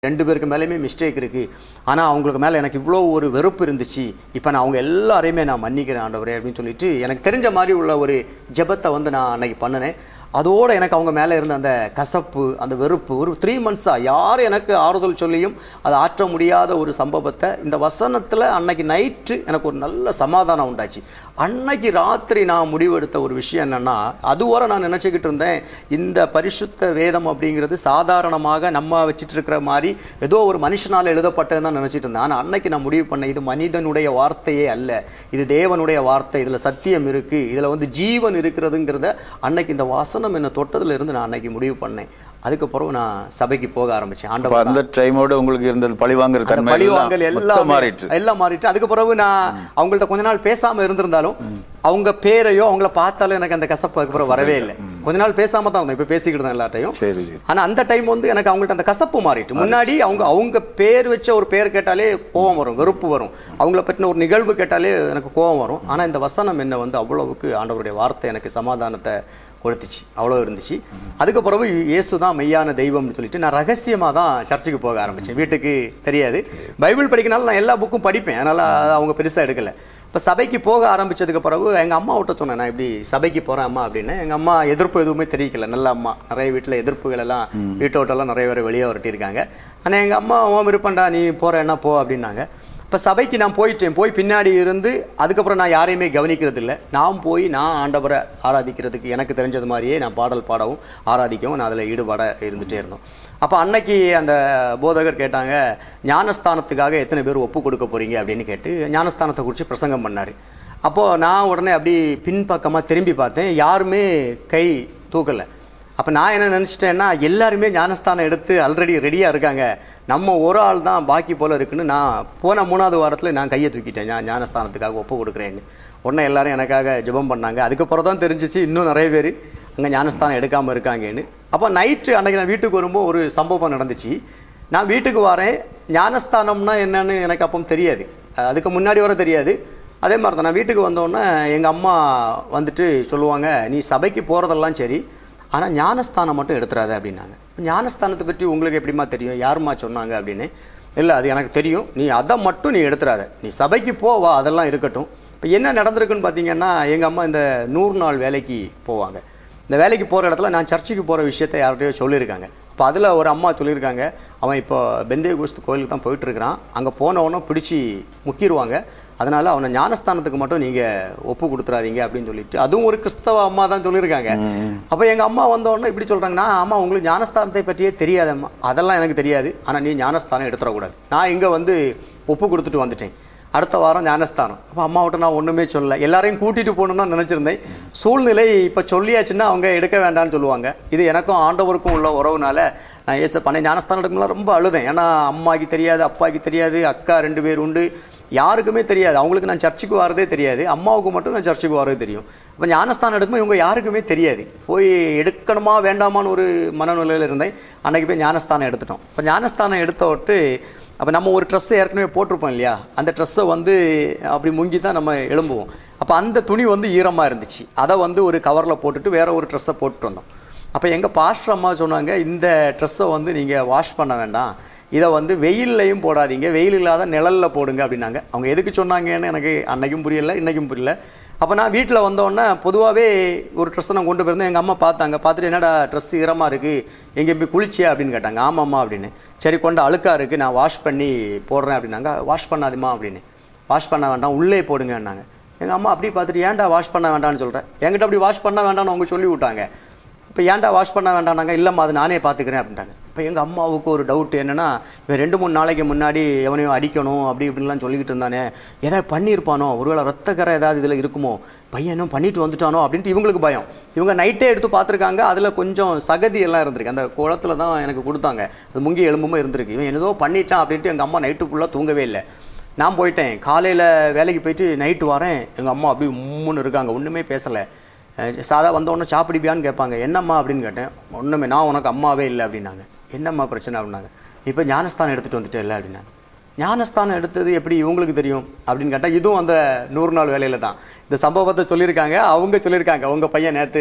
ரெண்டு பேருக்கு மேலேயுமே மிஸ்டேக் இருக்குது ஆனால் அவங்களுக்கு மேலே எனக்கு இவ்வளோ ஒரு வெறுப்பு இருந்துச்சு இப்போ நான் அவங்க எல்லாரையுமே நான் மன்னிக்கிறேன் ஆண்டவரே அப்படின்னு சொல்லிட்டு எனக்கு தெரிஞ்ச மாதிரி உள்ள ஒரு ஜெபத்தை வந்து நான் அன்னைக்கு பண்ணினேன் அதோடு எனக்கு அவங்க மேலே இருந்த அந்த கசப்பு அந்த வெறுப்பு ஒரு த்ரீ மந்த்ஸாக யார் எனக்கு ஆறுதல் சொல்லியும் அதை ஆற்ற முடியாத ஒரு சம்பவத்தை இந்த வசனத்தில் அன்னைக்கு நைட்டு எனக்கு ஒரு நல்ல சமாதானம் உண்டாச்சு அன்னைக்கு ராத்திரி நான் முடிவெடுத்த ஒரு விஷயம் என்னென்னா அதுவரை நான் நினச்சிக்கிட்டு இருந்தேன் இந்த பரிசுத்த வேதம் அப்படிங்கிறது சாதாரணமாக நம்ம வச்சுட்டு இருக்கிற மாதிரி ஏதோ ஒரு மனுஷனால் எழுதப்பட்டதுன்னு தான் நினச்சிட்டு இருந்தேன் ஆனால் அன்னைக்கு நான் முடிவு பண்ணேன் இது மனிதனுடைய வார்த்தையே அல்ல இது தேவனுடைய வார்த்தை இதில் சத்தியம் இருக்குது இதில் வந்து ஜீவன் இருக்கிறதுங்கிறத அன்னைக்கு இந்த வசனம் என்னை தொட்டதுல இருந்து நான் அன்னைக்கு முடிவு பண்ணேன் அதுக்கப்புறம் நான் சபைக்கு போக ஆரம்பித்தேன் அப்ப ஆண்டவர் அந்த டைமோட உங்களுக்கு இருந்தது பழிவாங்குற அந்த தன்மை பழிவாங்கல் எல்லாம் எல்லாம் மொத்தம் மாறிட்டு எல்லாம் மாறிட்டு அதுக்கு பிறகு நான் அவங்கள்ட்ட கொஞ்ச நாள் பேசாம இருந்திருந்தாலும் அவங்க பேரையோ அவங்கள பார்த்தாலும் எனக்கு அந்த கசப்பு அதுக்கப்புறம் வரவே இல்லை கொஞ்ச நாள் பேசாம தான் இருந்தேன் இப்போ பேசிக்கிட்டு இருந்தேன் எல்லார்ட்டையும் சரி சரி ஆனா அந்த டைம் வந்து எனக்கு அவங்கள்ட்ட அந்த கசப்பு மாறிட்டு முன்னாடி அவங்க அவங்க பேர் வச்ச ஒரு பேர் கேட்டாலே கோபம் வரும் வெறுப்பு வரும் அவங்கள பற்றின ஒரு நிகழ்வு கேட்டாலே எனக்கு கோபம் வரும் ஆனா இந்த வசனம் என்ன வந்து அவ்வளவுக்கு ஆண்டவருடைய வார்த்தை எனக்கு சமாதானத்தை கொடுத்துச்சு அவ்வளோ இருந்துச்சு அதுக்கு பிறகு இயேசு தான் மெய்யான தெய்வம்னு சொல்லிட்டு நான் ரகசியமாக தான் சர்ச்சுக்கு போக ஆரம்பித்தேன் வீட்டுக்கு தெரியாது பைபிள் படிக்கனால நான் எல்லா புக்கும் படிப்பேன் அதனால் அதை அவங்க பெருசாக எடுக்கலை இப்போ சபைக்கு போக ஆரம்பிச்சதுக்கு பிறகு எங்கள் அம்மாவிட்ட சொன்னேன் நான் இப்படி சபைக்கு போகிறேன் அம்மா அப்படின்னு எங்கள் அம்மா எதிர்ப்பு எதுவுமே தெரிவிக்கல நல்ல அம்மா நிறைய வீட்டில் எதிர்ப்புகள் எல்லாம் வீட்டோட்டெல்லாம் நிறைய பேர் வெளியே வரட்டியிருக்காங்க ஆனால் எங்கள் அம்மா உன் விருப்பம்டா நீ போகிறேன்னா போ அப்படின்னாங்க இப்போ சபைக்கு நான் போயிட்டேன் போய் பின்னாடி இருந்து அதுக்கப்புறம் நான் யாரையுமே கவனிக்கிறது இல்லை நான் போய் நான் ஆண்டவரை ஆராதிக்கிறதுக்கு எனக்கு தெரிஞ்சது மாதிரியே நான் பாடல் பாடவும் ஆராதிக்கவும் நான் அதில் ஈடுபட இருந்துகிட்டே இருந்தோம் அப்போ அன்னைக்கு அந்த போதகர் கேட்டாங்க ஞானஸ்தானத்துக்காக எத்தனை பேர் ஒப்பு கொடுக்க போகிறீங்க அப்படின்னு கேட்டு ஞானஸ்தானத்தை குறித்து பிரசங்கம் பண்ணார் அப்போது நான் உடனே அப்படி பின்பக்கமாக திரும்பி பார்த்தேன் யாருமே கை தூக்கலை அப்போ நான் என்ன நினச்சிட்டேன்னா எல்லாருமே ஞானஸ்தானம் எடுத்து ஆல்ரெடி ரெடியாக இருக்காங்க நம்ம ஒரு ஆள் தான் பாக்கி போல் இருக்குன்னு நான் போன மூணாவது வாரத்தில் நான் கையை தூக்கிட்டேன் ஞா ஞானஸ்தானத்துக்காக ஒப்பு கொடுக்குறேன்னு உடனே எல்லாரும் எனக்காக ஜெபம் பண்ணாங்க அதுக்கப்புறம் தான் தெரிஞ்சிச்சு இன்னும் நிறைய பேர் அங்கே ஞானஸ்தானம் எடுக்காமல் இருக்காங்கன்னு அப்போ நைட்டு அன்றைக்கி நான் வீட்டுக்கு வரும்போது ஒரு சம்பவம் நடந்துச்சு நான் வீட்டுக்கு வரேன் ஞானஸ்தானம்னா என்னன்னு எனக்கு அப்போ தெரியாது அதுக்கு முன்னாடி வர தெரியாது அதே மாதிரி தான் நான் வீட்டுக்கு வந்தோடனே எங்கள் அம்மா வந்துட்டு சொல்லுவாங்க நீ சபைக்கு போகிறதெல்லாம் சரி ஆனால் ஞானஸ்தானம் மட்டும் எடுத்துறாத அப்படின்னாங்க ஞானஸ்தானத்தை பற்றி உங்களுக்கு எப்படிம்மா தெரியும் யாரும்மா சொன்னாங்க அப்படின்னு இல்லை அது எனக்கு தெரியும் நீ அதை மட்டும் நீ எடுத்துறாத நீ சபைக்கு போவா அதெல்லாம் இருக்கட்டும் இப்போ என்ன நடந்திருக்குன்னு பார்த்தீங்கன்னா எங்கள் அம்மா இந்த நூறு நாள் வேலைக்கு போவாங்க இந்த வேலைக்கு போகிற இடத்துல நான் சர்ச்சுக்கு போகிற விஷயத்தை யார்கிட்டயோ சொல்லியிருக்காங்க இப்போ அதில் ஒரு அம்மா சொல்லியிருக்காங்க அவன் இப்போ பெந்தே கோஸ்து கோயிலுக்கு தான் போயிட்டுருக்கிறான் அங்கே போனவொன்னே பிடிச்சி முக்கிடுவாங்க அதனால் அவனை ஞானஸ்தானத்துக்கு மட்டும் நீங்கள் ஒப்பு கொடுத்துறாதீங்க அப்படின்னு சொல்லிட்டு அதுவும் ஒரு கிறிஸ்தவ அம்மா தான் சொல்லியிருக்காங்க அப்போ எங்கள் அம்மா வந்தோடனே இப்படி சொல்கிறாங்கன்னா அம்மா உங்களுக்கு ஞானஸ்தானத்தை பற்றியே தெரியாதம்மா அதெல்லாம் எனக்கு தெரியாது ஆனால் நீ ஞானஸ்தானம் எடுத்துடக்கூடாது நான் இங்கே வந்து ஒப்பு கொடுத்துட்டு வந்துட்டேன் அடுத்த வாரம் ஞானஸ்தானம் அப்போ அம்மாவிட்ட நான் ஒன்றுமே சொல்லலை எல்லாரையும் கூட்டிகிட்டு போகணும்னு நினச்சிருந்தேன் சூழ்நிலை இப்போ சொல்லியாச்சுன்னா அவங்க எடுக்க வேண்டாம்னு சொல்லுவாங்க இது எனக்கும் ஆண்டவருக்கும் உள்ள உறவுனால நான் ஏச பண்ண ஞானஸ்தானம் எடுக்கும்போது ரொம்ப அழுதேன் ஏன்னா அம்மாக்கு தெரியாது அப்பாவுக்கு தெரியாது அக்கா ரெண்டு பேர் உண்டு யாருக்குமே தெரியாது அவங்களுக்கு நான் சர்ச்சுக்கு வரதே தெரியாது அம்மாவுக்கு மட்டும் நான் சர்ச்சுக்கு வரதே தெரியும் இப்போ ஞானஸ்தானம் எடுக்கும்போது இவங்க யாருக்குமே தெரியாது போய் எடுக்கணுமா வேண்டாமான்னு ஒரு மனநிலையில் இருந்தேன் அன்னைக்கு போய் ஞானஸ்தானம் எடுத்துட்டோம் இப்போ ஞானஸ்தானம் எடுத்த விட்டு அப்போ நம்ம ஒரு ட்ரெஸ்ஸை ஏற்கனவே போட்டிருப்போம் இல்லையா அந்த ட்ரெஸ்ஸை வந்து அப்படி முங்கி தான் நம்ம எழும்புவோம் அப்போ அந்த துணி வந்து ஈரமாக இருந்துச்சு அதை வந்து ஒரு கவரில் போட்டுட்டு வேற ஒரு ட்ரெஸ்ஸை போட்டுட்டு வந்தோம் அப்போ எங்கள் பாஸ்டர் அம்மா சொன்னாங்க இந்த ட்ரெஸ்ஸை வந்து நீங்கள் வாஷ் பண்ண வேண்டாம் இதை வந்து வெயில்லையும் போடாதீங்க வெயில் இல்லாத நிழலில் போடுங்க அப்படின்னாங்க அவங்க எதுக்கு சொன்னாங்கன்னு எனக்கு அன்னைக்கும் புரியல இன்றைக்கும் புரியல அப்போ நான் வீட்டில் வந்தோடனே பொதுவாகவே ஒரு ட்ரெஸ்ஸை நான் கொண்டு போயிருந்தேன் எங்கள் அம்மா பார்த்தாங்க பார்த்துட்டு என்னடா ட்ரெஸ் ஈரமாக இருக்குது எங்கே போய் குளிச்சியா அப்படின்னு கேட்டாங்க ஆமாம்மா அப்படின்னு சரி கொண்டு அழுக்காக இருக்குது நான் வாஷ் பண்ணி போடுறேன் அப்படின்னாங்க வாஷ் பண்ணாதுமா அப்படின்னு வாஷ் பண்ண வேண்டாம் உள்ளே போடுங்கன்னாங்க எங்கள் அம்மா அப்படி பார்த்துட்டு ஏன்டா வாஷ் பண்ண வேண்டாம்னு சொல்கிறேன் என்கிட்ட அப்படி வாஷ் பண்ண வேண்டாம்னு அவங்க சொல்லி விட்டாங்க இப்போ ஏன்டா வாஷ் பண்ண வேண்டாம்னாங்க இல்லைம்மா அது நானே பார்த்துக்கிறேன் அப்படின்ட்டாங்க இப்போ எங்கள் அம்மாவுக்கு ஒரு டவுட் என்னென்னா இவன் ரெண்டு மூணு நாளைக்கு முன்னாடி எவனையும் அடிக்கணும் அப்படி இப்படின்லாம் சொல்லிக்கிட்டு இருந்தானே ஏதாவது பண்ணியிருப்பானோ ஒருவேளை ரத்தக்கரை ஏதாவது இதில் இருக்குமோ பையனும் பண்ணிட்டு வந்துட்டானோ அப்படின்ட்டு இவங்களுக்கு பயம் இவங்க நைட்டே எடுத்து பார்த்துருக்காங்க அதில் கொஞ்சம் சகதி எல்லாம் இருந்திருக்கு அந்த குளத்துல தான் எனக்கு கொடுத்தாங்க அது முங்கி எலும்புமே இருந்திருக்கு இவன் ஏதோ பண்ணிட்டான் அப்படின்ட்டு எங்கள் அம்மா நைட்டு ஃபுல்லாக தூங்கவே இல்லை நான் போயிட்டேன் காலையில் வேலைக்கு போயிட்டு நைட்டு வரேன் எங்கள் அம்மா அப்படியே உம்முன்னு இருக்காங்க ஒன்றுமே பேசலை அஹ் சாதா வந்தோடனே சாப்பிடுப்பியான்னு கேட்பாங்க என்னம்மா அப்படின்னு கேட்டேன் ஒன்றுமே நான் உனக்கு அம்மாவே இல்லை அப்படின்னாங்க என்னம்மா பிரச்சனை அப்படின்னாங்க இப்போ ஞானஸ்தானம் எடுத்துகிட்டு வந்துட்டே இல்லை அப்படின்னாங்க ஞானஸ்தானம் எடுத்தது எப்படி இவங்களுக்கு தெரியும் அப்படின்னு கேட்டால் இதுவும் அந்த நூறு நாள் வேலையில் தான் இந்த சம்பவத்தை சொல்லியிருக்காங்க அவங்க சொல்லியிருக்காங்க உங்கள் பையன் நேற்று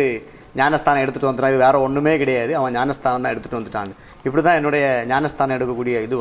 ஞானஸ்தானம் எடுத்துகிட்டு வந்துட்டான் இது வேற ஒன்றுமே கிடையாது அவன் ஞானஸ்தானம் தான் எடுத்துகிட்டு வந்துட்டான் இப்படி தான் என்னுடைய ஞானஸ்தானம் எடுக்கக்கூடிய இது